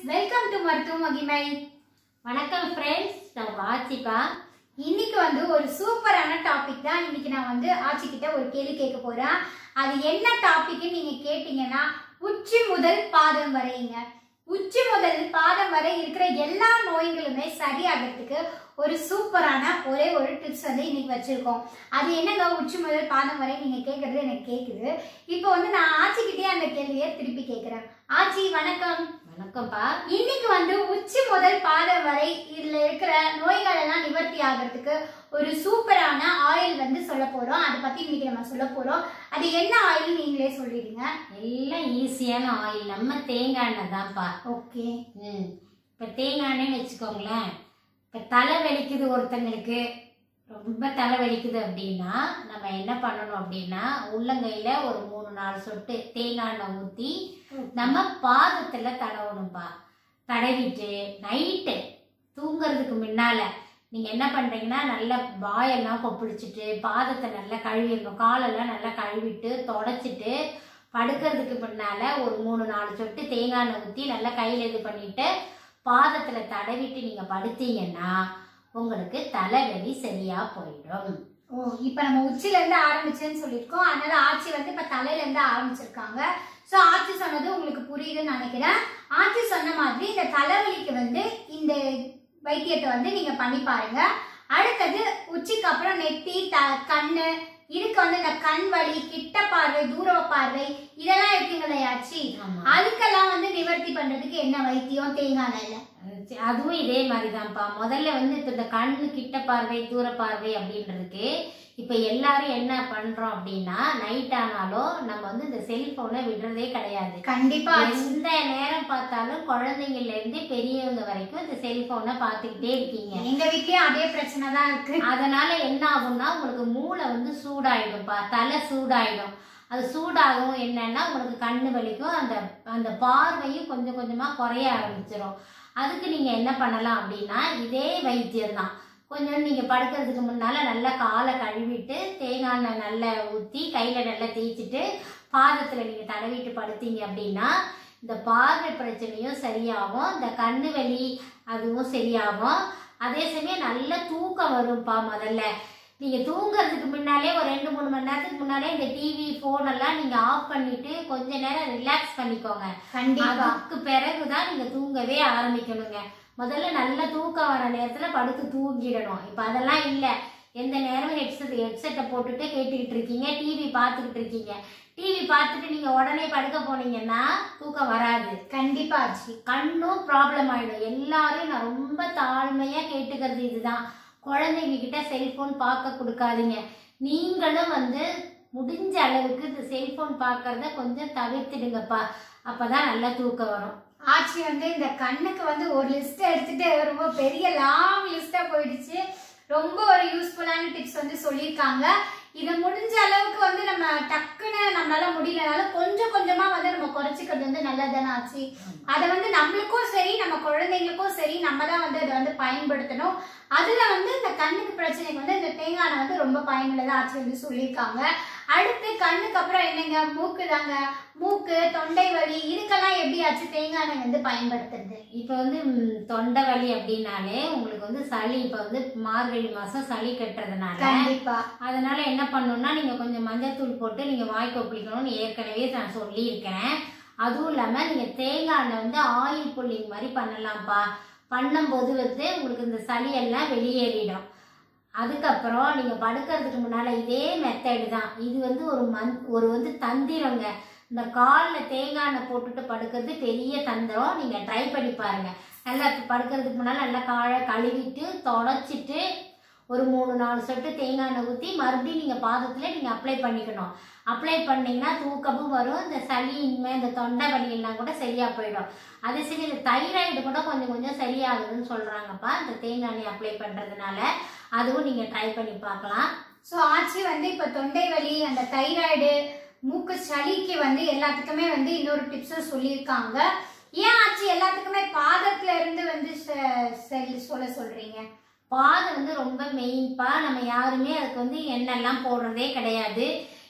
Welcome to மருத்துவ மகிமை வணக்கம் ஃப்ரெண்ட்ஸ் நான் வாச்சிப்பா இன்னைக்கு வந்து ஒரு சூப்பரான டாபிக் தான் இன்னைக்கு நான் வந்து ஆச்சி கிட்ட ஒரு கேள்வி கேட்க போறேன் அது என்ன டாபிக்னு நீங்க கேட்டீங்கன்னா உச்சி முதல் பாதம் வரைங்க உச்சி முதல் பாதம் வரை இருக்கிற எல்லா நோய்களுமே சரியாகிறதுக்கு ஒரு சூப்பரான ஒரே ஒரு டிப்ஸ் வந்து இன்னைக்கு வச்சிருக்கோம் அது என்னங்க உச்சி முதல் பாதம் வரை நீங்க கேட்கறது எனக்கு கேக்குது இப்போ வந்து நான் ஆச்சிக்கிட்டே அந்த கேள்வியை திருப்பி கேட்கிறேன் ஆச்சி வணக்கம் வணக்கம்ப்பா இன்னைக்கு வந்து உச்சி முதல் பாதம் வரை இதுல இருக்கிற நோய்கள் எல்லாம் நிவர்த்தி ஆகிறதுக்கு ஒரு சூப்பரான ஆயில் வந்து சொல்ல போறோம் அதை பத்தி இன்னைக்கு நம்ம சொல்ல போறோம் அது என்ன ஆயில் நீங்களே சொல்லிடுங்க எல்லாம் ஈஸியான ஆயில் நம்ம தேங்காய் எண்ணெய் தான்ப்பா ஓகே ம் இப்போ தேங்காய் எண்ணெய்னு வச்சுக்கோங்களேன் இப்போ தலை வலிக்குது ஒருத்தங்களுக்கு ரொம்ப தலை வலிக்குது அப்படின்னா நம்ம என்ன பண்ணணும் அப்படின்னா உள்ளங்கையில் ஒரு மூணு நாலு சொட்டு தேங்காய் எண்ணெய் ஊற்றி நம்ம பாதத்தில் தடவணும்ப்பா தடவிட்டு நைட்டு தூங்குறதுக்கு முன்னால நீங்க என்ன பண்றீங்கன்னா நல்லா வாயெல்லாம் கொப்பளிச்சுட்டு பாதத்தை நல்லா கழுவிடணும் காலெல்லாம் நல்லா கழுவிட்டு தொடச்சிட்டு படுக்கிறதுக்கு முன்னால ஒரு மூணு நாலு சொட்டு தேங்காய் எண்ணெய் ஊற்றி நல்லா கையில் இது பண்ணிட்டு பாதத்துல தடவிட்டு நீங்க படுத்தீங்கன்னா உங்களுக்கு தலைவலி சரியா போயிடும் ஓ இப்போ நம்ம உச்சில இருந்து ஆரம்பிச்சேன்னு சொல்லியிருக்கோம் அதனால ஆச்சி வந்து இப்ப தலையில இருந்து ஆரம்பிச்சிருக்காங்க ஸோ ஆச்சி சொன்னது உங்களுக்கு புரியுதுன்னு நினைக்கிறேன் ஆச்சி சொன்ன மாதிரி இந்த தலைவலிக்கு வந்து இந்த வைத்தியத்தை வந்து நீங்க பண்ணி பாருங்க அடுத்தது உச்சிக்கு அப்புறம் நெத்தி த கண்ணு இதுக்கு வந்து இந்த கண் வலி கிட்ட பார்வை தூர பார்வை இதெல்லாம் இருக்குங்களே ஆச்சி ஆமா அதுக்கெல்லாம் வந்து நிவர்த்தி பண்றதுக்கு என்ன வைத்தியம் தேங்காய் எண்ணெயில அது- அதுவும் இதே மாதிரிதான்ப்பா முதல்ல வந்து இப்ப இந்த கண்ணு கிட்ட பார்வை தூர பார்வை அப்படின்றதுக்கு இப்ப எல்லாரும் என்ன பண்றோம் அப்படின்னா நைட் ஆனாலும் நம்ம வந்து இந்த செல்போனை விடுறதே கிடையாது கண்டிப்பா ஆச்சி. எந்த நேரம் பார்த்தாலும் குழந்தைங்கள்ல இருந்து பெரியவங்க வரைக்கும் இந்த செல்போனை பார்த்துக்கிட்டே இருக்கீங்க எங்க வீட்லயும் அதே பிரச்சனை தான் இருக்கு அதனால என்ன ஆகும்னா உங்களுக்கு மூளை வந்து சூடாயிடும்ப்பா தலை சூடாயிடும் அது சூடாகும் என்னன்னா உங்களுக்கு கண்ணு வலிக்கும் அந்த அந்த பார்வையும் கொஞ்சம் கொஞ்சமா குறைய ஆரம்பிச்சிடும் அதுக்கு நீங்க என்ன பண்ணலாம் அப்படின்னா இதே வைத்தியம் தான் கொஞ்சம் நீங்க படுக்கிறதுக்கு முன்னால நல்லா காலை கழுவிட்டு தேங்காய் எண்ணெய் நல்லா ஊற்றி கையில நல்லா தேய்ச்சிட்டு பாதத்துல நீங்க தடவிட்டு படுத்தீங்க அப்படின்னா இந்த பார்வை பிரச்சனையும் சரியாகும் இந்த கண்ணு வலி அதுவும் சரியாகும் அதே சமயம் நல்ல தூக்கம் வரும்ப்பா முதல்ல நீங்க தூங்குறதுக்கு முன்னாலே ஒரு ரெண்டு மூணு மணி நேரத்துக்கு முன்னாலே இந்த டிவி போன் எல்லாம் நீங்க ஆஃப் பண்ணிட்டு கொஞ்ச நேரம் ரிலாக்ஸ் பண்ணிக்கோங்க கண்டிப்பா அதுக்கு பிறகுதான் நீங்க தூங்கவே ஆரம்பிக்கணுங்க முதல்ல நல்ல தூக்கம் வர நேரத்துல படுத்து தூங்கிடணும் இப்ப அதெல்லாம் இல்ல எந்த நேரமும் ஹெட்செட் ஹெட்செட்டை போட்டுட்டு கேட்டுக்கிட்டு இருக்கீங்க டிவி பார்த்துக்கிட்டு இருக்கீங்க டிவி பார்த்துட்டு நீங்க உடனே படுக்க போனீங்கன்னா தூக்கம் வராது கண்டிப்பா ஆச்சி கண்ணும் ப்ராப்ளம் ஆயிடும் எல்லாரும் நான் ரொம்ப தாழ்மையா கேட்டுக்கிறது இதுதான் குழந்தைங்க கிட்ட செல்போன் பார்க்க கொடுக்காதீங்க நீங்களும் வந்து முடிஞ்ச அளவுக்கு இந்த செல்போன் பார்க்கறத கொஞ்சம் தவிர்த்துடுங்கப்பா அப்பதான் நல்லா தூக்கம் வரும் ஆச்சி வந்து இந்த கண்ணுக்கு வந்து ஒரு லிஸ்ட் எடுத்துட்டு ரொம்ப பெரிய லாங் லிஸ்டா போயிடுச்சு ரொம்ப ஒரு யூஸ்ஃபுல்லான டிப்ஸ் வந்து சொல்லியிருக்காங்க இதை முடிஞ்ச அளவுக்கு வந்து நம்ம டக்குன்னு நம்மளால முடியலனாலும் கொஞ்சம் கொஞ்சமா வந்து நம்ம குறைச்சிக்கிறது வந்து நல்லதுதானே ஆச்சு அதை வந்து நம்மளுக்கும் சரி நம்ம குழந்தைங்களுக்கும் சரி நம்ம தான் வந்து அதை வந்து பயன்படுத்தணும் அதுல வந்து இந்த கண்ணுக்கு பிரச்சனைக்கு வந்து இந்த தேங்காய் எண்ணெய் வந்து ரொம்ப பயனுள்ளதா ஆச்சு வந்து சொல்லியிருக்காங்க அடுத்து கண்ணுக்கு அப்புறம் என்னங்க மூக்கு தாங்க மூக்கு தொண்டை வலி இதுக்கெல்லாம் எப்படி ஆச்சு தேங்காய் எண்ணெய் வந்து பயன்படுத்துறது இப்போ வந்து ம், தொண்டை வலி அப்படின்னாலே உங்களுக்கு வந்து சளி இப்போ வந்து மார்கழி மாசம் சளி கட்டுறதுனால கண்டிப்பா அதனால என்ன பண்ணணும்னா நீங்க கொஞ்சம் மஞ்சத்தூள் போட்டு நீங்க வாய் கொப்பளிக்கணும்னு ஏற்கனவே நான் சொல்லியிருக்கேன் அதுவும் இல்லாம நீங்க தேங்காய் எண்ணெய் வந்து ஆயில் புல்லிங் மாதிரி பண்ணலாம்ப்பா பண்ணும்போது வந்து உங்களுக்கு இந்த சளி எல்லாம் வெளியேறிடும் அதுக்கப்புறம் நீங்க படுக்கிறதுக்கு முன்னால இதே மெத்தடு தான் இது வந்து ஒரு மந் ஒரு வந்து தந்திரங்க இந்த காலில் தேங்காய் எண்ணெய் போட்டுட்டு படுக்கிறது பெரிய தந்திரம் நீங்க ட்ரை பண்ணி பாருங்க நல்லா படுக்கிறதுக்கு முன்னால நல்லா காலை கழுவிட்டு தொடச்சிட்டு ஒரு மூணு நாலு சொட்டு தேங்காய் எண்ணெய் ஊற்றி மறுபடியும் நீங்கள் பாதத்தில் நீங்கள் அப்ளை பண்ணிக்கணும் அப்ளை பண்ணீங்கன்னா தூக்கமும் வரும் இந்த சளி இனிமே இந்த தொண்டை வலி எல்லாம் கூட சரியா போயிடும் அதே சரி இந்த தைராய்டு கூட கொஞ்சம் கொஞ்சம் சரியாகுதுன்னு சொல்கிறாங்கப்பா இந்த தேங்காய் எண்ணெய் அப்ளை பண்ணுறதுனால அதுவும் நீங்கள் ட்ரை பண்ணி பார்க்கலாம் ஸோ ஆச்சி வந்து இப்போ தொண்டை வலி அந்த தைராய்டு மூக்கு சளிக்கு வந்து எல்லாத்துக்குமே வந்து இன்னொரு டிப்ஸும் சொல்லியிருக்காங்க ஏன் ஆச்சி எல்லாத்துக்குமே பாதத்துல இருந்து வந்து ச- சரி சொல்ல சொல்றீங்க பாதம் வந்து ரொம்ப மெயின்ப்பா நம்ம யாருமே அதுக்கு வந்து எண்ணெய்லாம் போடுறதே கிடையாது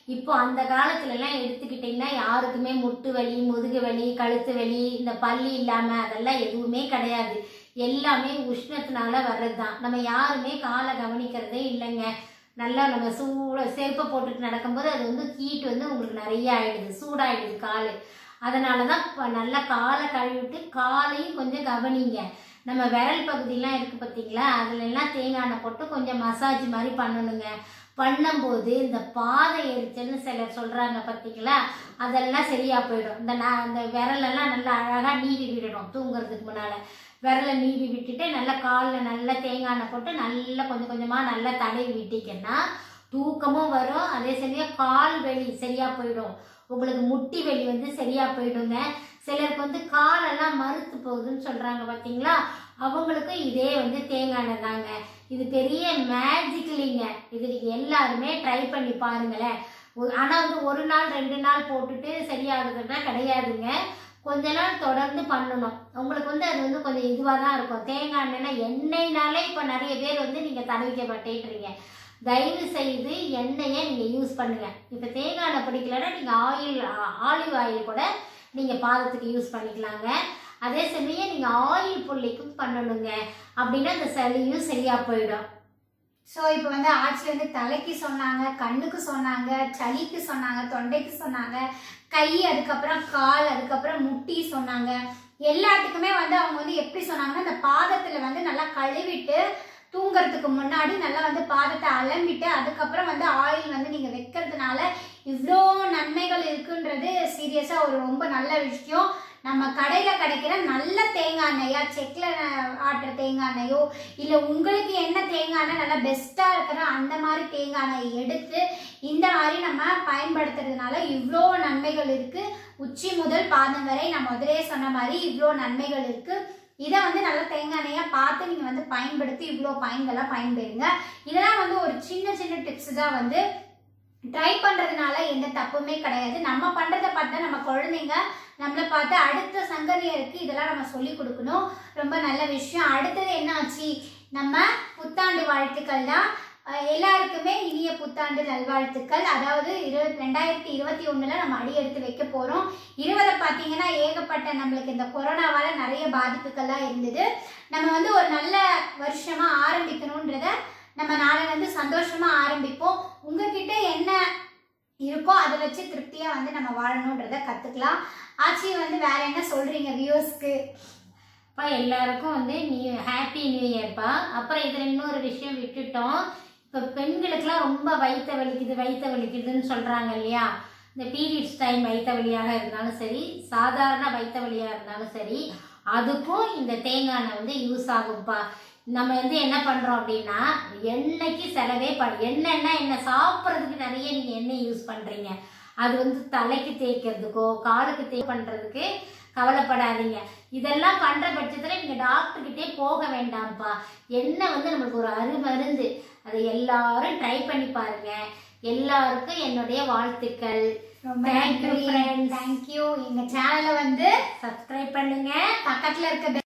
இப்போ அந்த காலத்துல எல்லாம் எடுத்துக்கிட்டிங்கன்னா யாருக்குமே முட்டு வலி முதுகு வலி கழுத்து வலி இந்த பல்லி இல்லாம அதெல்லாம் எதுவுமே கிடையாது எல்லாமே உஷ்ணத்தினால வர்றது தான் நம்ம யாருமே காலை கவனிக்கிறதே இல்லைங்க நல்லா நம்ம சூட செருப்பை போட்டுட்டு நடக்கும்போது அது வந்து ஹீட் வந்து உங்களுக்கு நிறைய ஆயிடுது சூடாயிடுது கால் அதனால தான் இப்போ நல்லா காலை கழுவிட்டு காலையும் கொஞ்சம் கவனிங்க நம்ம விரல் பகுதியெலாம் இருக்குது பார்த்தீங்களா அதுல எல்லாம் தேங்காய் எண்ணெய் போட்டு கொஞ்சம் மசாஜ் மாதிரி பண்ணணுங்க பண்ணும்போது இந்த பாதை எரிச்சல்னு சிலர் சொல்கிறாங்க பார்த்தீங்களா அதெல்லாம் சரியாக போயிடும் இந்த நான் அந்த விரலெல்லாம் நல்லா அழகாக நீவி விடணும் தூங்குறதுக்கு முன்னால் விரலை நீவி விட்டுட்டு நல்லா காலில் நல்லா தேங்காய் எண்ணெய் போட்டு நல்லா கொஞ்சம் கொஞ்சமாக நல்லா தடவி விட்டீங்கன்னா தூக்கமும் வரும் அதே சமயம் கால் வலி சரியாக போயிடும் உங்களுக்கு முட்டி வலி வந்து சரியாக போயிடுங்க சிலருக்கு வந்து காலெல்லாம் மறுத்து போகுதுன்னு சொல்கிறாங்க பார்த்தீங்களா அவங்களுக்கும் இதே வந்து தேங்காய் எண்ணெய் தாங்க இது பெரிய மேஜிக் இல்லைங்க இது நீங்கள் எல்லாருமே ட்ரை பண்ணி பாருங்களேன் ஆனால் வந்து ஒரு நாள் ரெண்டு நாள் போட்டுட்டு சரியாகுதுன்னா கிடையாதுங்க கொஞ்ச நாள் தொடர்ந்து பண்ணணும் உங்களுக்கு வந்து அது வந்து கொஞ்சம் இதுவாக தான் இருக்கும் தேங்காய் எண்ணெய்னா எண்ணெய்னாலே இப்போ நிறைய பேர் வந்து நீங்கள் தடவிக்க மாட்டேன்றீங்க தயவு செய்து எண்ணெயை நீங்கள் யூஸ் பண்ணுங்க இப்போ தேங்காய் எண்ணெய் பிடிக்கலன்னா நீங்கள் ஆயில் ஆலிவ் ஆயில் கூட நீங்கள் பாதத்துக்கு யூஸ் பண்ணிக்கலாங்க அதே சமயம் நீங்கள் ஆயில் புள்ளிக்கும் பண்ணணுங்க அப்படின்னா அந்த சளியும் சரியாக போயிடும் ஸோ இப்போ வந்து ஆட்சியில் வந்து தலைக்கு சொன்னாங்க கண்ணுக்கு சொன்னாங்க சளிக்கு சொன்னாங்க தொண்டைக்கு சொன்னாங்க கை அதுக்கப்புறம் கால் அதுக்கப்புறம் முட்டி சொன்னாங்க எல்லாத்துக்குமே வந்து அவங்க வந்து எப்படி சொன்னாங்கன்னா இந்த பாதத்தில் வந்து நல்லா கழுவிட்டு தூங்குறதுக்கு முன்னாடி நல்லா வந்து பாதத்தை அலம்பிட்டு அதுக்கப்புறம் வந்து ஆயில் வந்து நீங்கள் வைக்கிறதுனால இவ்வளோ நன்மைகள் இருக்குன்றது சீரியஸாக ஒரு ரொம்ப நல்ல விஷயம் நம்ம கடையில் கிடைக்கிற நல்ல தேங்காய் எண்ணெயா செக்கில் ஆட்டுற தேங்காய் எண்ணெயோ இல்லை உங்களுக்கு என்ன தேங்காய் எண்ணெய் நல்லா பெஸ்ட்டாக இருக்கிற அந்த மாதிரி தேங்காய் எண்ணெய் எடுத்து இந்த மாதிரி நம்ம பயன்படுத்துறதுனால இவ்வளோ நன்மைகள் இருக்குது உச்சி முதல் பாதம் வரை நான் முதலே சொன்ன மாதிரி இவ்வளோ நன்மைகள் இருக்குது இதை வந்து நல்ல தேங்காய் எண்ணெயாக பார்த்து நீங்கள் வந்து பயன்படுத்தி இவ்வளோ பயன்களாக பயன்பெறுங்க இதெல்லாம் வந்து ஒரு சின்ன சின்ன டிப்ஸ் தான் வந்து ட்ரை பண்ணுறதுனால எந்த தப்புமே கிடையாது நம்ம பண்ணுறத பார்த்தா நம்ம குழந்தைங்க நம்மளை பார்த்து அடுத்த சங்கதியருக்கு இதெல்லாம் நம்ம சொல்லி கொடுக்கணும் ரொம்ப நல்ல விஷயம் அடுத்தது என்ன ஆச்சு நம்ம புத்தாண்டு வாழ்த்துக்கள் தான் அஹ் எல்லாருக்குமே இனிய புத்தாண்டு நல்வாழ்த்துக்கள் அதாவது இருபத்தி ரெண்டாயிரத்தி இருபத்தி ஒண்ணுல நம்ம அடி எடுத்து வைக்க போறோம் இருபதை பார்த்தீங்கன்னா ஏகப்பட்ட நம்மளுக்கு இந்த கொரோனாவால நிறைய பாதிப்புகள்லாம் இருந்தது நம்ம வந்து ஒரு நல்ல வருஷமா ஆரம்பிக்கணுன்றத நம்ம நாளை வந்து சந்தோஷமா ஆரம்பிப்போம் உங்ககிட்ட என்ன இருக்கோ அதை வச்சு திருப்தியா வந்து நம்ம வாழணுன்றத கத்துக்கலாம் ஆச்சி வந்து வேற என்ன சொல்றீங்க வியூஸ்க்கு அப்பா எல்லாருக்கும் வந்து நீ ஹாப்பி நியூ இயர்ப்பா அப்புறம் இதில் இன்னொரு விஷயம் விட்டுட்டோம் இப்போ பெண்களுக்கெல்லாம் ரொம்ப வயிற்ற வலிக்குது வயிற்ற வலிக்குதுன்னு சொல்கிறாங்க இல்லையா இந்த பீரியட்ஸ் டைம் வயிற்ற வலியாக இருந்தாலும் சரி சாதாரண வயிற்ற வலியாக இருந்தாலும் சரி அதுக்கும் இந்த தேங்காய் எண்ணெய் வந்து யூஸ் ஆகும்ப்பா நம்ம வந்து என்ன பண்ணுறோம் அப்படின்னா எண்ணெய்க்கு செலவே பண் எண்ணெய்னா என்ன சாப்பிட்றதுக்கு நிறைய நீங்கள் எண்ணெய் யூஸ் பண்ணுறீங்க அது வந்து தலைக்கு தேய்க்கிறதுக்கோ காலுக்கு தே பண்ணுறதுக்கு கவலைப்படாதீங்க இதெல்லாம் பண்ற பட்சத்துல நீங்க டாக்டர் கிட்டே போக வேண்டாம்ப்பா எண்ணெய் வந்து நம்மளுக்கு ஒரு அருமருந்து அதை எல்லாரும் ட்ரை பண்ணி பாருங்க எல்லாருக்கும் என்னுடைய வாழ்த்துக்கள் ரொம்ப Thank you, நன்றி friends. தேங்க்யூ எங்க சேனலை வந்து சப்ஸ்கிரைப் பண்ணுங்க பக்கத்துல இருக்க